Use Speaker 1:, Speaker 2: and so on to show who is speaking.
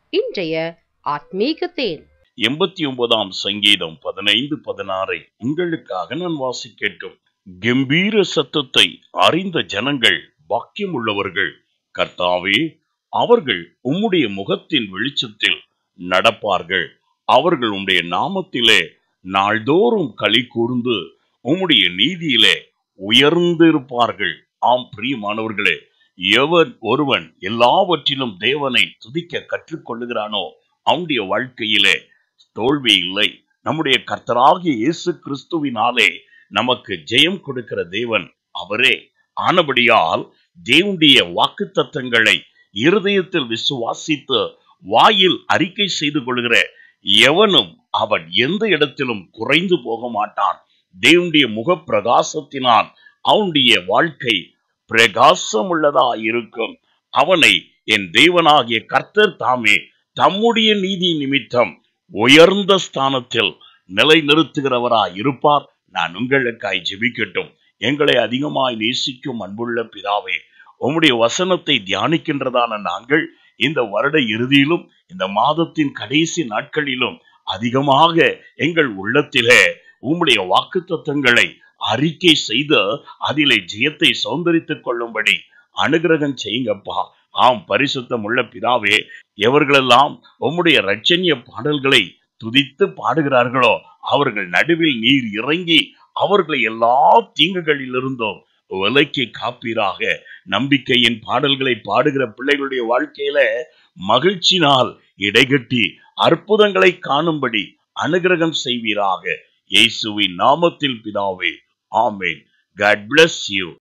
Speaker 1: இன்றைய ஆத்மீக தேன்
Speaker 2: எண்பத்தி ஒன்பதாம் சங்கீதம் பதினைந்து பதினாறை உங்களுக்காக நான் வாசிக்கட்டும் கம்பீர சத்தத்தை அறிந்த ஜனங்கள் பாக்கியம் உள்ளவர்கள் கர்த்தாவே அவர்கள் உம்முடைய முகத்தின் வெளிச்சத்தில் நடப்பார்கள் அவர்கள் உம்முடைய நாமத்திலே நாள்தோறும் களி கூர்ந்து உம்முடைய நீதியிலே உயர்ந்திருப்பார்கள் ஆம் பிரியமானவர்களே எவன் ஒருவன் எல்லாவற்றிலும் தேவனை துதிக்க கற்றுக்கொள்ளுகிறானோ அவனுடைய வாழ்க்கையிலே தோல்வி இல்லை நம்முடைய கர்த்தராகிய இயேசு கிறிஸ்துவினாலே நமக்கு ஜெயம் கொடுக்கிற தேவன் அவரே ஆனபடியால் தேவனுடைய வாக்கு தத்தங்களை இருதயத்தில் விசுவாசித்து வாயில் அறிக்கை செய்து கொள்கிற எவனும் அவன் எந்த இடத்திலும் குறைந்து போக மாட்டான் தேவனுடைய முக பிரகாசத்தினால் அவனுடைய வாழ்க்கை பிரகாசம் உள்ளதா இருக்கும் அவனை என் தேவனாகிய கர்த்தர் தாமே தம்முடைய நீதி நிமித்தம் உயர்ந்த ஸ்தானத்தில் நிலைநிறுத்துகிறவராய் இருப்பார் நான் உங்களுக்காய் ஜெபிக்கட்டும் எங்களை அதிகமாய் நேசிக்கும் அன்புள்ள பிதாவே உம்முடைய வசனத்தை தியானிக்கின்றதான நாங்கள் இந்த வருட இறுதியிலும் இந்த மாதத்தின் கடைசி நாட்களிலும் அதிகமாக எங்கள் உள்ளத்திலே உம்முடைய வாக்கு தத்தங்களை அறிக்கை செய்து அதிலே ஜெயத்தை சௌந்தரித்துக் கொள்ளும்படி அனுகிரகம் செய்யுங்கப்பா ஆம் பரிசுத்தம் உள்ள பிதாவே எவர்களெல்லாம் உம்முடைய ரட்சணிய பாடல்களை துதித்து பாடுகிறார்களோ அவர்கள் நடுவில் நீர் இறங்கி அவர்களை எல்லா தீங்குகளிலிருந்தும் விலைக்கு காப்பீராக நம்பிக்கையின் பாடல்களை பாடுகிற பிள்ளைகளுடைய வாழ்க்கையில மகிழ்ச்சினால் இடைகட்டி அற்புதங்களை காணும்படி அனுகிரகம் செய்வீராக இயேசுவின் நாமத்தில் பிதாவே ஆமேன் காட் bless யூ